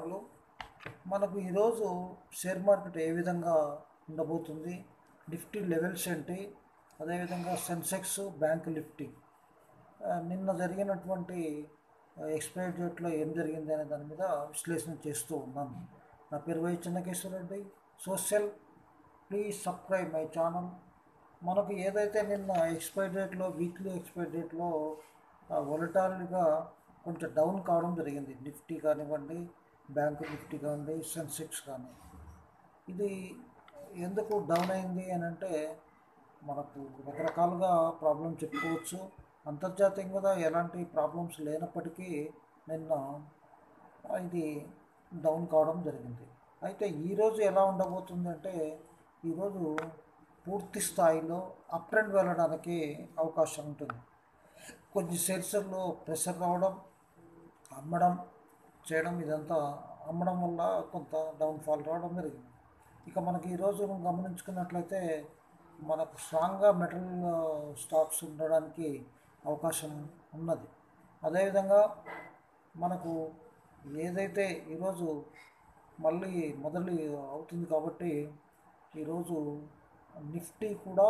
నమస్కారాలు మనకు ఈరోజు షేర్ మార్కెట్ ఏ విధంగా ఉండబోతుంది నిఫ్టీ లెవెల్స్ ఏంటి అదేవిధంగా సెన్సెక్స్ బ్యాంక్ నిఫ్టీ ఆ, నిన్న జరిగినటువంటి ఎక్స్పైరీ డేట్లో ఏం జరిగింది అనే దాని మీద విశ్లేషణ చేస్తూ ఉన్నాను నా పేరు Y Chennakeswarareddy social please subscribe my channel మనకు ఏదైతే నిన్న ఎక్స్పైరీ డేట్లో వీక్లీ ఎక్స్పైరీ డేట్లో వొలటాలిటీగా కొంచెం డౌన్ కావడం జరిగింది నిఫ్టీ కానివ్వండి బ్యాంక్ నిఫ్టీ కానివ్వండి సెన్సెక్స్ కానీ ఇది ఎందుకు డౌన్ అయింది అని అంటే మనకు రకరకాలుగా ప్రాబ్లం చెప్పుకోవచ్చు అంతర్జాతీయంగా ఎలాంటి ప్రాబ్లమ్స్ లేనప్పటికీ నిన్న ఇది డౌన్ కావడం జరిగింది అయితే ఈరోజు ఎలా ఉండబోతుంది అంటే ఈరోజు పూర్తి స్థాయిలో అప్ ట్రెండ్ వెళ్ళడానికి అవకాశం ఉంటుంది కొన్ని షేర్స్లో ప్రెషర్ రావడం అమ్మడం చేయడం ఇదంతా అమ్మడం వల్ల కొంత డౌన్ఫాల్ రావడం జరిగింది ఇక మనకి ఈరోజు గమనించుకున్నట్లయితే మనకు స్ట్రాంగ్గా మెటల్ స్టాక్స్ ఉండడానికి అవకాశం ఉన్నది అదేవిధంగా మనకు ఏదైతే ఈరోజు మళ్ళీ మొదలు అవుతుంది కాబట్టి ఈరోజు నిఫ్టీ కూడా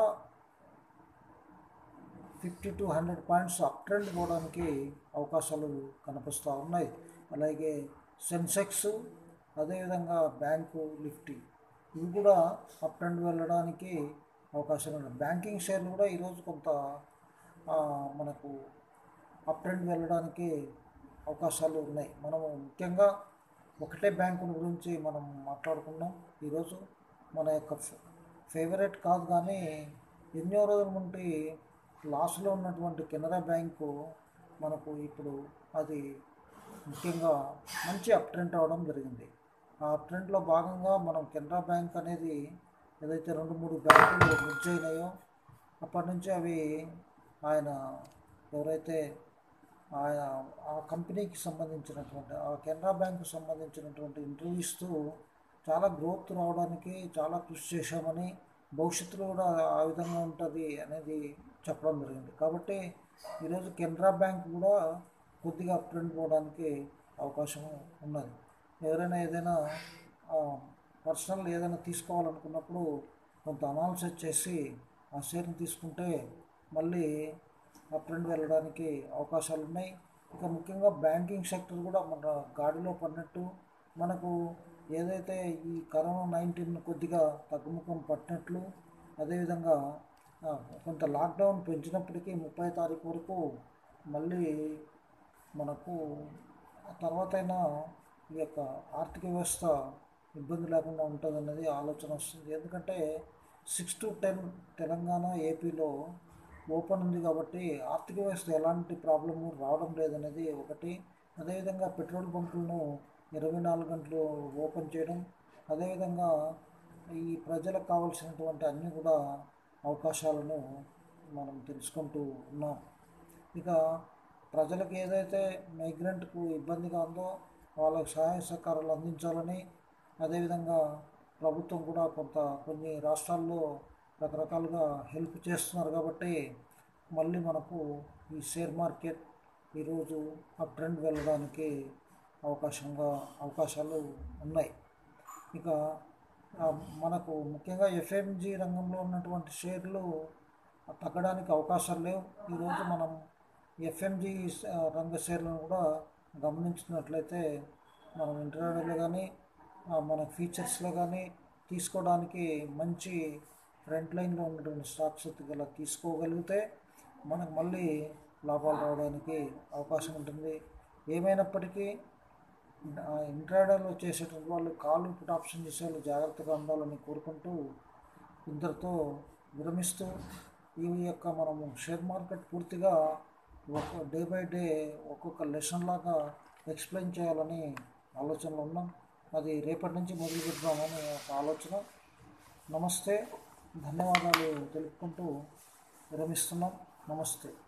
fifty two hundred points up trend పోవడానికి అవకాశాలు కనిపిస్తూ ఉన్నాయి అలాగే సెన్సెక్స్ అదేవిధంగా బ్యాంకు నిఫ్టీ ఇవి కూడా అప్ ట్రెండ్ వెళ్ళడానికి అవకాశం ఉంది బ్యాంకింగ్ షేర్లు కూడా ఈరోజు కొంత ఆ, మనకు అప్ ట్రెండ్ వెళ్ళడానికి అవకాశాలు ఉన్నాయి మనము ముఖ్యంగా ఒకటే బ్యాంకు గురించి మనం మాట్లాడుకున్నాం ఈరోజు మన యొక్క ఫేవరెట్ కాదు కానీ ఎన్నో రోజుల నుండి లాస్లో ఉన్నటువంటి కెనరా బ్యాంకు మనకు ఇప్పుడు అది ముఖ్యంగా మంచి అప్ ట్రెండ్ అవడం జరిగింది ఆ అప్ ట్రెండ్లో భాగంగా మనం కెనరా బ్యాంక్ అనేది ఏదైతే రెండు మూడు బ్యాంకులు మిర్జ్ అయినాయో అప్పటి నుంచి అవి ఆయన ఎవరైతే ఆయన ఆ కంపెనీకి సంబంధించినటువంటి ఆ కెనరా బ్యాంకు సంబంధించినటువంటి ఇంటర్వ్యూ ఇస్తూ చాలా గ్రోత్ రావడానికి చాలా కృషి చేశామని భవిష్యత్తులో కూడా ఆ విధంగా ఉంటుంది అనేది చెప్పడం జరిగింది కాబట్టి ఈరోజు కెనరా బ్యాంక్ కూడా కొద్దిగా అప్ ట్రెండ్ పోవడానికి అవకాశం ఉన్నది ఎవరైనా ఏదైనా పర్సనల్ ఏదైనా తీసుకోవాలనుకున్నప్పుడు కొంత అనాలిసిస్ చేసి ఆ షేర్ని తీసుకుంటే మళ్ళీ అప్ ట్రెండ్ వెళ్ళడానికి అవకాశాలు ఉన్నాయి ఇక ముఖ్యంగా బ్యాంకింగ్ సెక్టర్ కూడా మన గాడిలో పడినట్టు మనకు ఏదైతే ఈ కరోనా నైన్టీన్ కొద్దిగా తగ్గుముఖం పట్టినట్లు అదేవిధంగా ఆ, కొంత లాక్డౌన్ పెంచినప్పటికీ ముప్పై తారీఖు వరకు మళ్ళీ మనకు ఆ తర్వాత అయినా ఈ యొక్క ఆర్థిక వ్యవస్థ ఇబ్బంది లేకుండా ఉంటుంది అన్నది ఆలోచన వస్తుంది ఎందుకంటే సిక్స్ టు టెన్ తెలంగాణ ఏపీలో ఓపెన్ ఉంది కాబట్టి ఆర్థిక వ్యవస్థ ఎలాంటి ప్రాబ్లము రావడం లేదనేది ఒకటి అదేవిధంగా పెట్రోల్ బంకులను ఇరవై నాలుగు గంటలు ఓపెన్ చేయడం అదేవిధంగా ఈ ప్రజలకు కావాల్సినటువంటి అన్ని కూడా అవకాశాలను మనం తెలుసుకుంటూ ఉన్నాం ఇక ప్రజలకు ఏదైతే మైగ్రెంట్కు ఇబ్బందిగా ఉందో వాళ్ళకి సహాయ సహకారాలు అందించాలని అదేవిధంగా ప్రభుత్వం కూడా కొంత కొన్ని రాష్ట్రాల్లో రకరకాలుగా హెల్ప్ చేస్తున్నారు కాబట్టి మళ్ళీ మనకు ఈ షేర్ మార్కెట్ ఈరోజు అప్ ట్రెండ్ వెళ్ళడానికి అవకాశంగా అవకాశాలు ఉన్నాయి ఇక ఆ, మనకు ముఖ్యంగా ఎఫ్ఎంజి రంగంలో ఉన్నటువంటి షేర్లు తగ్గడానికి అవకాశాలు లేవు ఈరోజు మనం ఎఫ్ఎంజి రంగ షేర్లను కూడా గమనించినట్లయితే మనం ఇంటర్వ్యూలో కానీ మన ఫీచర్స్లో కానీ తీసుకోవడానికి మంచి ఫ్రంట్ లైన్లో ఉన్నటువంటి స్టాక్స్ గల తీసుకోగలిగితే మనకు మళ్ళీ లాభాలు రావడానికి అవకాశం ఉంటుంది ఏమైనప్పటికీ ఇంట్రాడేలో చేసేటువంటి వాళ్ళు కాల్ పుట్ ఆప్షన్ చేసే వాళ్ళు జాగ్రత్తగా ఉండాలని కోరుకుంటూ ఇంతటితో విరమిస్తూ ఈ యొక్క మనము షేర్ మార్కెట్ పూర్తిగా ఒక డే బై డే ఒక్కొక్క లెసన్ లాగా ఎక్స్ప్లెయిన్ చేయాలని ఆలోచనలో ఉన్నాం అది రేపటి నుంచి మొదలు పెడదామని ఒక ఆలోచన నమస్తే ధన్యవాదాలు తెలుపుకుంటూ విరమిస్తున్నాం నమస్తే